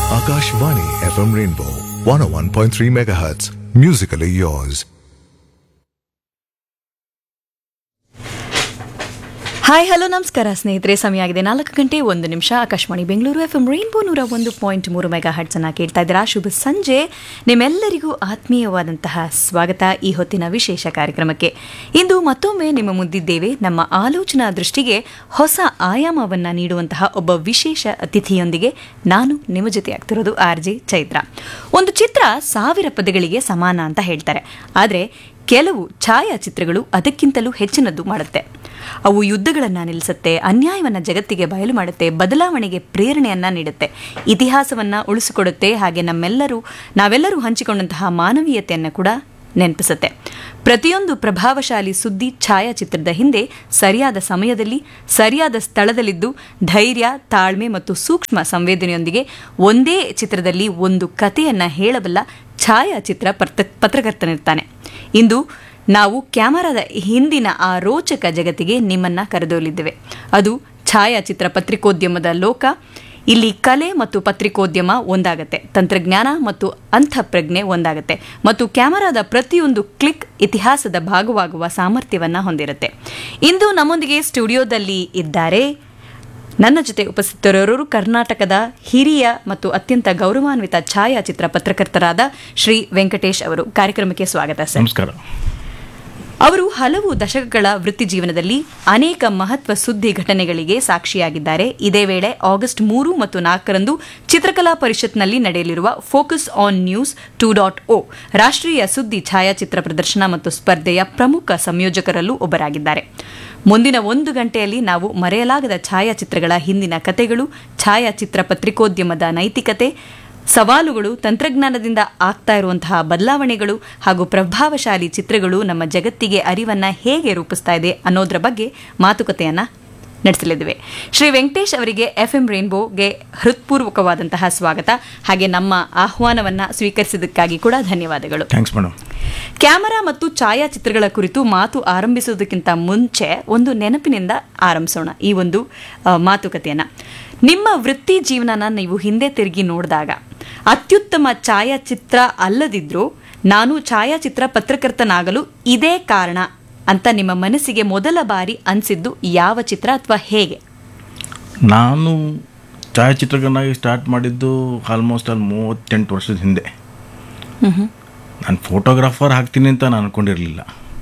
Akashvani FM Rainbow 101.3 MHz. Musically yours. Hi hello ನಮಸ್ಕಾರ ಸ್ನೇಹಿತರೆ ಸಮಯ ಆಗಿದೆ ನಾಲ್ಕು ಗಂಟೆ ಒಂದು ನಿಮಿಷ Akashvani Bengaluru F M rainbow ನೂರ ಒಂದು ಪಾಯಿಂಟ್ ಮೂರು ಮೆಗಾ ಹಡ್ಸನ್ನ ಕೇಳ್ತಾ ಇದ್ದೀರಾ ಶುಭ ಸಂಜೆ ನಿಮ್ಮೆಲ್ಲರಿಗೂ ಆತ್ಮೀಯವಾದಂತಹ ಸ್ವಾಗತ ಈ ಹೊತ್ತಿನ ವಿಶೇಷ ಕಾರ್ಯಕ್ರಮಕ್ಕೆ ಇಂದು ಮತ್ತೊಮ್ಮೆ ನಿಮ್ಮ ಮುಂದಿದ್ದೇವೆ ನಮ್ಮ ಆಲೋಚನಾ ದೃಷ್ಟಿಗೆ ಹೊಸ ಆಯಾಮವನ್ನ ನೀಡುವಂತಹ ಒಬ್ಬ ವಿಶೇಷ ಅತಿಥಿಯೊಂದಿಗೆ ನಾನು ನಿಮ್ಮ ಜೊತೆ ಆಗ್ತಿರೋದು ಆರ್ ಜೆ ಚೈತ್ರ ಒಂದು ಚಿತ್ರ ಸಾವಿರ ಪದಗಳಿಗೆ ಸಮಾನ ಅಂತ ಹೇಳ್ತಾರೆ ಆದರೆ ಕೆಲವು ಛಾಯಾಚಿತ್ರಗಳು ಅದಕ್ಕಿಂತಲೂ ಹೆಚ್ಚಿನದ್ದು ಮಾಡುತ್ತೆ ಅವು ಯುದ್ಧಗಳನ್ನು ನಿಲ್ಲಿಸುತ್ತೆ ಅನ್ಯಾಯವನ್ನು ಜಗತ್ತಿಗೆ ಬಯಲು ಮಾಡುತ್ತೆ ಬದಲಾವಣೆಗೆ ಪ್ರೇರಣೆಯನ್ನ ನೀಡುತ್ತೆ ಇತಿಹಾಸವನ್ನ ಉಳಿಸಿಕೊಡುತ್ತೆ ಹಾಗೆ ನಮ್ಮೆಲ್ಲರೂ ನಾವೆಲ್ಲರೂ ಹಂಚಿಕೊಂಡಂತಹ ಮಾನವೀಯತೆಯನ್ನು ಕೂಡ ನೆನಪಿಸುತ್ತೆ ಪ್ರತಿಯೊಂದು ಪ್ರಭಾವಶಾಲಿ ಸುದ್ದಿ ಛಾಯಾಚಿತ್ರದ ಹಿಂದೆ ಸರಿಯಾದ ಸಮಯದಲ್ಲಿ ಸರಿಯಾದ ಸ್ಥಳದಲ್ಲಿದ್ದು ಧೈರ್ಯ ತಾಳ್ಮೆ ಮತ್ತು ಸೂಕ್ಷ್ಮ ಸಂವೇದನೆಯೊಂದಿಗೆ ಒಂದೇ ಚಿತ್ರದಲ್ಲಿ ಒಂದು ಕಥೆಯನ್ನ ಹೇಳಬಲ್ಲ ಛಾಯಾಚಿತ್ರ ಪತ್ರ ಪತ್ರಕರ್ತನಿರ್ತಾನೆ ಇಂದು ನಾವು ಕ್ಯಾಮರಾದ ಹಿಂದಿನ ಆ ರೋಚಕ ಜಗತ್ತಿಗೆ ನಿಮ್ಮನ್ನ ಕರೆದೊಯ್ಯಲಿದ್ದೇವೆ ಅದು ಛಾಯಾಚಿತ್ರ ಪತ್ರಿಕೋದ್ಯಮದ ಲೋಕ ಇಲ್ಲಿ ಕಲೆ ಮತ್ತು ಪತ್ರಿಕೋದ್ಯಮ ಒಂದಾಗತ್ತೆ ತಂತ್ರಜ್ಞಾನ ಮತ್ತು ಅಂತಃಪ್ರಜ್ಞೆ ಒಂದಾಗತ್ತೆ ಮತ್ತು ಕ್ಯಾಮರಾದ ಪ್ರತಿಯೊಂದು ಕ್ಲಿಕ್ ಇತಿಹಾಸದ ಭಾಗವಾಗುವ ಸಾಮರ್ಥ್ಯವನ್ನ ಹೊಂದಿರುತ್ತೆ ಇಂದು ನಮ್ಮೊಂದಿಗೆ ಸ್ಟುಡಿಯೋದಲ್ಲಿ ಇದ್ದಾರೆ ನನ್ನ ಜೊತೆ ಉಪಸ್ಥಿತರಿರೋರು ಕರ್ನಾಟಕದ ಹಿರಿಯ ಮತ್ತು ಅತ್ಯಂತ ಗೌರವಾನ್ವಿತ ಛಾಯಾಚಿತ್ರ ಪತ್ರಕರ್ತರಾದ ಶ್ರೀ ವೆಂಕಟೇಶ್ ಅವರು ಕಾರ್ಯಕ್ರಮಕ್ಕೆ ಸ್ವಾಗತ ಸರ್ ನಮಸ್ಕಾರ ಅವರು ಹಲವು ದಶಕಗಳ ವೃತ್ತಿ ಜೀವನದಲ್ಲಿ ಅನೇಕ ಮಹತ್ವ ಸುದ್ದಿ ಘಟನೆಗಳಿಗೆ ಸಾಕ್ಷಿಯಾಗಿದ್ದಾರೆ ಇದೇ ವೇಳೆ ಆಗಸ್ಟ್ ಮೂರು ಮತ್ತು ನಾಲ್ಕರಂದು ಚಿತ್ರಕಲಾ ಪರಿಷತ್ನಲ್ಲಿ ನಡೆಯಲಿರುವ focus on news two dot O ರಾಷ್ಟ್ರೀಯ ಸುದ್ದಿ ಛಾಯಾಚಿತ್ರ ಪ್ರದರ್ಶನ ಮತ್ತು ಸ್ಪರ್ಧೆಯ ಪ್ರಮುಖ ಸಂಯೋಜಕರಲ್ಲೂ ಒಬ್ಬರಾಗಿದ್ದಾರೆ ಮುಂದಿನ ಒಂದು ಗಂಟೆಯಲ್ಲಿ ನಾವು ಮರೆಯಲಾಗದ ಛಾಯಾಚಿತ್ರಗಳ ಹಿಂದಿನ ಕತೆಗಳು ಛಾಯಾಚಿತ್ರ ಪತ್ರಿಕೋದ್ಯಮದ ನೈತಿಕತೆ ಸವಾಲುಗಳು ತಂತ್ರಜ್ಞಾನದಿಂದ ಆಗ್ತಾ ಇರುವಂತಹ ಬದಲಾವಣೆಗಳು ಹಾಗೂ ಪ್ರಭಾವಶಾಲಿ ಚಿತ್ರಗಳು ನಮ್ಮ ಜಗತ್ತಿಗೆ ಅರಿವನ್ನ ಹೇಗೆ ರೂಪಿಸ್ತಾ ಇದೆ ಅನ್ನೋದ್ರ ಬಗ್ಗೆ ಮಾತುಕತೆಯನ್ನ ನಡೆಸಲಿದ್ದೇವೆ ಶ್ರೀ ವೆಂಕಟೇಶ್ ಅವರಿಗೆ ಎಫ್ಎಂ ರೇನ್ಬೋಗೆ ಹೃತ್ಪೂರ್ವಕವಾದಂತಹ ಸ್ವಾಗತ ಹಾಗೆ ನಮ್ಮ ಆಹ್ವಾನವನ್ನ ಸ್ವೀಕರಿಸಿದ್ದಕ್ಕಾಗಿ ಕೂಡ ಧನ್ಯವಾದಗಳು ಥ್ಯಾಂಕ್ಸ್ ಮೇಡಮ್ ಕ್ಯಾಮರಾ ಮತ್ತು ಛಾಯಾಚಿತ್ರಗಳ ಕುರಿತು ಮಾತು ಆರಂಭಿಸುವುದಕ್ಕಿಂತ ಮುಂಚೆ ಒಂದು ನೆನಪಿನಿಂದ ಆರಂಭಿಸೋಣ ಈ ಒಂದು ಆ, ಮಾತುಕತೆಯನ್ನ ನಿಮ್ಮ ವೃತ್ತಿ ಜೀವನನ ನೀವು ಹಿಂದೆ ತಿರುಗಿ ನೋಡಿದಾಗ ಅತ್ಯುತ್ತಮ ಛಾಯಾಚಿತ್ರ ಅಲ್ಲದಿದ್ರೂ ನಾನು ಛಾಯಾಚಿತ್ರ ಪತ್ರಕರ್ತನಾಗಲು ಇದೇ ಕಾರಣ ಅಂತ ನಿಮ್ಮ ಮನಸ್ಸಿಗೆ ಮೊದಲ ಬಾರಿ ಅನಿಸಿದ್ದು ಯಾವ ಚಿತ್ರ ಅಥವಾ ಹೇಗೆ ನಾನು ಛಾಯಾಚಿತ್ರಕನಾಗಿ ಸ್ಟಾರ್ಟ್ ಮಾಡಿದ್ದು ಆಲ್ಮೋಸ್ಟ್ ಅಲ್ಲಿ ಮೂವತ್ತೆಂಟು ವರ್ಷದ ಹಿಂದೆ ನಾನು ಫೋಟೋಗ್ರಾಫರ್ ಆಗ್ತೀನಿ ಅಂತ ನಾನು ಅಂದ್ಕೊಂಡಿರಲಿಲ್ಲ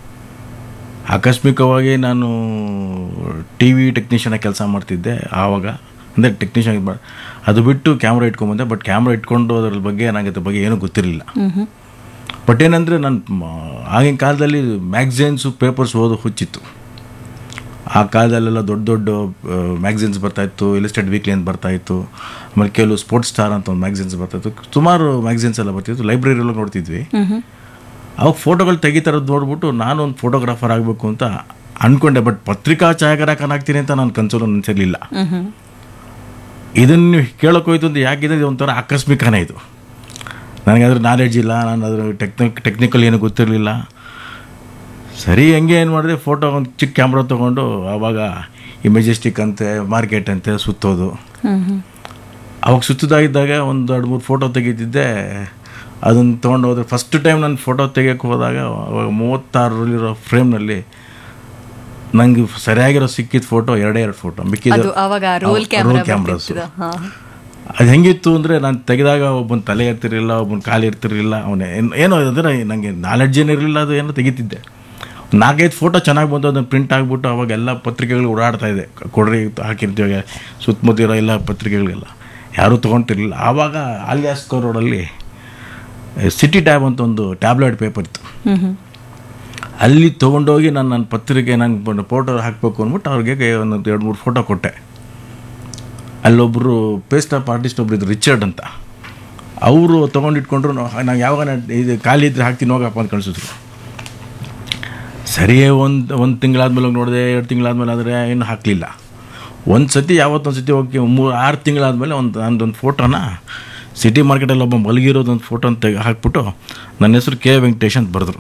ಆಕಸ್ಮಿಕವಾಗಿ ನಾನು ಟಿ ವಿ ಟೆಕ್ನಿಷಿಯನ್ ಕೆಲಸ ಮಾಡ್ತಿದ್ದೆ ಆವಾಗ ಅಂದರೆ ಟೆಕ್ನಿಷಿಯನ್ ಅದು ಬಿಟ್ಟು ಕ್ಯಾಮ್ರಾ ಇಟ್ಕೊಂಬಂದೆ ಬಟ್ ಕ್ಯಾಮ್ರಾ ಇಟ್ಕೊಂಡು ಅದ್ರ ಬಗ್ಗೆ ನನಗೆ ಅದ್ರ ಬಗ್ಗೆ ಏನೂ ಗೊತ್ತಿರಲಿಲ್ಲ ಬಟ್ ಏನಂದರೆ ನಾನು ಮ- ಆಗಿನ ಕಾಲದಲ್ಲಿ ಮ್ಯಾಗ್ಝಿನ್ಸು ಪೇಪರ್ಸ್ ಓದೋ ಹುಚ್ಚಿತ್ತು ಆ ಕಾಲದಲ್ಲೆಲ್ಲ ದೊಡ್ಡ ದೊಡ್ಡ ಮ್ಯಾಗ್ಝಿನ್ಸ್ ಬರ್ತಾಯಿತ್ತು ಇಲಿಸ್ಟೆಡ್ ವೀಕ್ಲಿ ಅಂತ ಬರ್ತಾಯಿತ್ತು ಆಮೇಲೆ ಕೆಲವು ಸ್ಪೋರ್ಟ್ಸ್ ಸ್ಟಾರ್ ಅಂತ ಒಂದು ಮ್ಯಾಗ್ಝಿನ್ಸ್ ಬರ್ತಾಯಿತ್ತು ಸುಮಾರು ಮ್ಯಾಗ್ಝಿನ್ಸ್ ಎಲ್ಲ ಬರ್ತಿತ್ತು ಲೈಬ್ರರಿಯೆಲ್ಲ ನೋಡ್ತಿದ್ವಿ ಅವಾಗ ಫೋಟೋಗಳು ತೆಗಿತಾರದ್ದು ನೋಡ್ಬಿಟ್ಟು ನಾನು ಒಂದು ಫೋಟೋಗ್ರಾಫರ್ ಆಗಬೇಕು ಅಂತ ಅಂದ್ಕೊಂಡೆ ಬಟ್ ಪತ್ರಿಕಾ ಛಾಯಾಗ್ರಾಹಕನಾಗ್ತೀನಿ ಅಂತ ನಾನು ಕನ್ಸೋಲು ಅನಿಸಿರಲಿಲ್ಲ ಇದನ್ನು ಕೇಳೋಕೆ ಹೋಯ್ತು ಅಂತ ಯಾಕಿದೆ ಇದು ಒಂಥರ ಆಕಸ್ಮಿಕನೇ ಇದು ನನಗೆ ಅದ್ರ ನಾಲೆಡ್ಜ್ ಇಲ್ಲ ನಾನು ಅದ್ರ ಟೆಕ್ನಿಕ್ ಟೆಕ್ನಿಕಲ್ ಏನು ಗೊತ್ತಿರಲಿಲ್ಲ ಸರಿ ಹೆಂಗೆ ಏನು ಮಾಡಿದೆ ಫೋಟೋ ಒಂದು ಚಿಕ್ಕ ಕ್ಯಾಮ್ರಾ ತೊಗೊಂಡು ಆವಾಗ ಈ ಮೆಜೆಸ್ಟಿಕ್ ಅಂತೆ ಮಾರ್ಕೆಟ್ ಅಂತೆ ಸುತ್ತೋದು ಅವಾಗ ಸುತ್ತದಾಗಿದ್ದಾಗ ಒಂದು ಎರಡು ಮೂರು ಫೋಟೋ ತೆಗಿತಿದ್ದೆ ಅದನ್ನು ತೊಗೊಂಡು ಹೋದ್ರೆ ಫಸ್ಟ್ ಟೈಮ್ ನಾನು ಫೋಟೋ ತೆಗಿಯೋಕೆ ಹೋದಾಗ ಅವಾಗ ಮೂವತ್ತಾರರಲ್ಲಿರೋ ಫ್ರೇಮ್ನಲ್ಲಿ ನಂಗೆ ಸರಿಯಾಗಿರೋ ಸಿಕ್ಕಿದ ಫೋಟೋ ಎರಡೇ ಎರಡು ಫೋಟೋ ಮಿಕ್ಕಿದ ಅದು ಆವಾಗ ರೋಲ್ ರೋಲ್ ಕ್ಯಾಮ್ರಾ ಕ್ಯಾಮ್ರಾಸು ಅದು ಹೆಂಗಿತ್ತು ಅಂದರೆ ನಾನು ತೆಗೆದಾಗ ಒಬ್ಬನ ತಲೆ ಇರ್ತಿರಲಿಲ್ಲ ಒಬ್ಬನ ಕಾಲು ಇರ್ತಿರಲಿಲ್ಲ ಅವನೇ ಏನೋ ಅಂದರೆ ನನಗೆ ನಾಲೆಡ್ಜ್ ಏನಿರಲಿಲ್ಲ ಅದು ಏನೋ ತೆಗಿತಿದ್ದೆ ನಾಲ್ಕೈದು ಫೋಟೋ ಚೆನ್ನಾಗಿ ಬಂದು ಅದನ್ನು ಪ್ರಿಂಟ್ ಆಗಿಬಿಟ್ಟು ಅವಾಗ ಎಲ್ಲ ಪತ್ರಿಕೆಗಳು ಓಡಾಡ್ತಾ ಇದೆ ಕೊಡ್ರಿ ಹಾಕಿರ್ತೀವಿ ಸುತ್ತಮುತ್ತ ಇರೋ ಎಲ್ಲ ಪತ್ರಿಕೆಗಳಿಗೆಲ್ಲ ಯಾರೂ ತೊಗೊಳ್ತಿರ್ಲಿಲ್ಲ ಆವಾಗ ಆಲಿಯಾಸ್ಕೋ ರೋಡಲ್ಲಿ ಸಿಟಿ ಟ್ಯಾಬ್ ಅಂತ ಒಂದು ಟ್ಯಾಬ್ಲೆಟ್ ಪೇಪರ್ ಇತ್ತು ಅಲ್ಲಿ ತೊಗೊಂಡೋಗಿ ನಾನು ನನ್ನ ಪತ್ರಿಕೆ ನಂಗೆ ಫೋಟೋ ಹಾಕಬೇಕು ಅಂದ್ಬಿಟ್ಟು ಅವ್ರಿಗೆ ಒಂದು ಎರಡು ಮೂರು ಫೋಟೋ ಕೊಟ್ಟೆ ಅಲ್ಲೊಬ್ಬರು ಪೇಸ್ಟ್ ಆಫ್ ಆರ್ಟಿಸ್ಟ್ ಒಬ್ರು ಇದ್ರು ರಿಚರ್ಡ್ ಅಂತ ಅವರು ತೊಗೊಂಡಿಟ್ಕೊಂಡ್ರು ನಾವು ಯಾವಾಗ ಇದು ಖಾಲಿ ಇದ್ರೆ ಹಾಕ್ತೀನಿ ಹೋಗಪ್ಪ ಅಂತ ಕಳಿಸಿದ್ರು ಸರಿಯೇ ಒಂದು ಒಂದು ತಿಂಗಳಾದ್ಮೇಲೆ ಹೋಗಿ ನೋಡಿದೆ ಎರಡು ತಿಂಗಳಾದ್ಮೇಲೆ ಆದರೆ ಏನು ಹಾಕಲಿಲ್ಲ ಒಂದು ಸತಿ ಯಾವತ್ತೊಂದು ಸತಿ ಹೋಗಿ ಮೂರು ಆರು ತಿಂಗಳಾದಮೇಲೆ ಒಂದು ನಂದೊಂದು ಫೋಟೋನ ಸಿಟಿ ಮಾರ್ಕೆಟಲ್ಲಿ ಒಬ್ಬ ಮಲಗಿರೋದೊಂದು ಫೋಟೋನ ತೆಗೆ ಹಾಕ್ಬಿಟ್ಟು ನನ್ನ ಹೆಸರು ಕೆ ವೆಂಕಟೇಶ್ ಅಂತ ಬರೆದ್ರು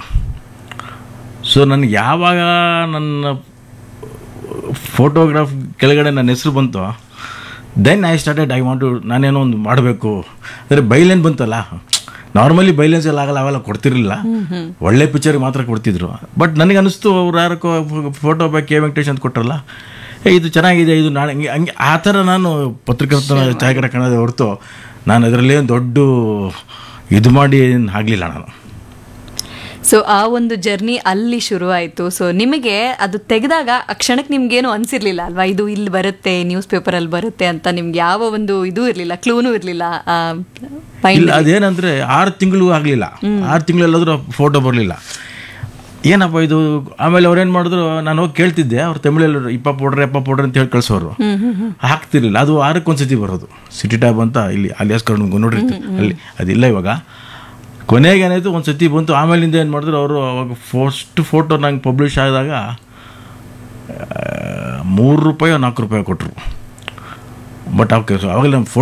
ಸೊ ನನಗೆ ಯಾವಾಗ ನನ್ನ ಫೋಟೋಗ್ರಾಫ್ ಕೆಳಗಡೆ ನನ್ನ ಹೆಸರು ಬಂತು then I started I want to ನಾನೇನೋ ಒಂದು ಮಾಡಬೇಕು ಅಂದರೆ ಬೈಲೇನ್ ಬಂತಲ್ಲ ನಾರ್ಮಲಿ ಬೈಲೆನ್ಸ್ ಎಲ್ಲ ಆಗಲ್ಲ ಅವೆಲ್ಲ ಕೊಡ್ತಿರ್ಲಿಲ್ಲ ಒಳ್ಳೆ ಪಿಕ್ಚರ್ ಮಾತ್ರ ಕೊಡ್ತಿದ್ರು ಬಟ್ ನನಗೆ ಅನಿಸ್ತು ಅವ್ರು ಯಾರಕ್ಕೋ ಫೋಟೋ ಬೈ ಕೆ ವೆಂಕಟೇಶ್ ಅಂತ ಕೊಟ್ರಲ್ಲ ಏ ಇದು ಚೆನ್ನಾಗಿದೆ ಇದು ನಾಳೆ ಹಂಗೆ ಹಂಗೆ ಆ ಥರ ನಾನು ಪತ್ರಕರ್ತನ ಛಾಯಾಗ್ರಹ ಕಾಣೋದೇ ಹೊರತು ನಾನು ಅದರಲ್ಲಿ ದೊಡ್ಡ ಇದು ಮಾಡಿ ಆಗಲಿಲ್ಲ ನಾನು ಸೊ ಆ ಒಂದು ಜರ್ನಿ ಅಲ್ಲಿ ಶುರು ಆಯಿತು ಸೊ ನಿಮಗೆ ಅದು ತೆಗೆದಾಗ ಆ ಕ್ಷಣಕ್ಕೆ ನಿಮ್ಗೇನು ಅನ್ಸಿರ್ಲಿಲ್ಲ ಅಲ್ವಾ ಇದು ಇಲ್ಲಿ ಬರುತ್ತೆ ನ್ಯೂಸ್ ಪೇಪರಲ್ಲಿ ಬರುತ್ತೆ ಅಂತ ನಿಮ್ಗೆ ಯಾವ ಒಂದು ಇದು ಇರಲಿಲ್ಲ ಕ್ಲೂನು ಇರಲಿಲ್ಲ ಇಲ್ಲ ಅದೇನಂದ್ರೆ ಆರು ತಿಂಗಳು ಆಗಲಿಲ್ಲ ಆರು ತಿಂಗಳಲ್ಲಾದ್ರೂ ಫೋಟೋ ಬರಲಿಲ್ಲ ಏನಪ್ಪ ಇದು ಆಮೇಲೆ ಅವ್ರೇನು ಮಾಡಿದ್ರು ನಾನು ಹೋಗಿ ಕೇಳ್ತಿದ್ದೆ ಅವ್ರು ತಮಿಳಲ್ಲಿ ಇಪ್ಪ ಪೌಡ್ರೆ ಎಪ್ಪ ಪೌಡ್ರೆ ಅಂತ ಹೇಳಿ ಕಳ್ಸೋರು ಹಾಕ್ತಿರ್ಲಿಲ್ಲ ಅದು ವಾರಕ್ಕೆ ಒಂದ್ಸತಿ ಬರೋದು ಸಿಟಿ ಟ್ಯಾಬ್ ಅಂತ ಇಲ್ಲಿ ಅಲಿಯಾಸ್ ಕರ್ಕೊಂಡು ನೋಡಿರ್ತೀವಿ ಅಲ್ಲಿ ಅದಿಲ್ಲ ಇವಾಗ ಕೊನೆಗೆ ಏನಾಯ್ತು ಒಂದು ಸತಿ ಬಂತು ಆಮೇಲಿಂದ ಏನು ಮಾಡಿದ್ರು ಅವರು ಅವಾಗ ಫಸ್ಟ್ ಫೋಟೋ ನಂಗೆ ಪಬ್ಲಿಷ್ ಆದಾಗ ಮೂರು ರೂಪಾಯೋ ನಾಲ್ಕು ರೂಪಾಯಿ ಕೊಟ್ಟರು ಬಟ್ ಅವಕ್ಕೆ ಅವಾಗಲೇ ಫೋಟೋ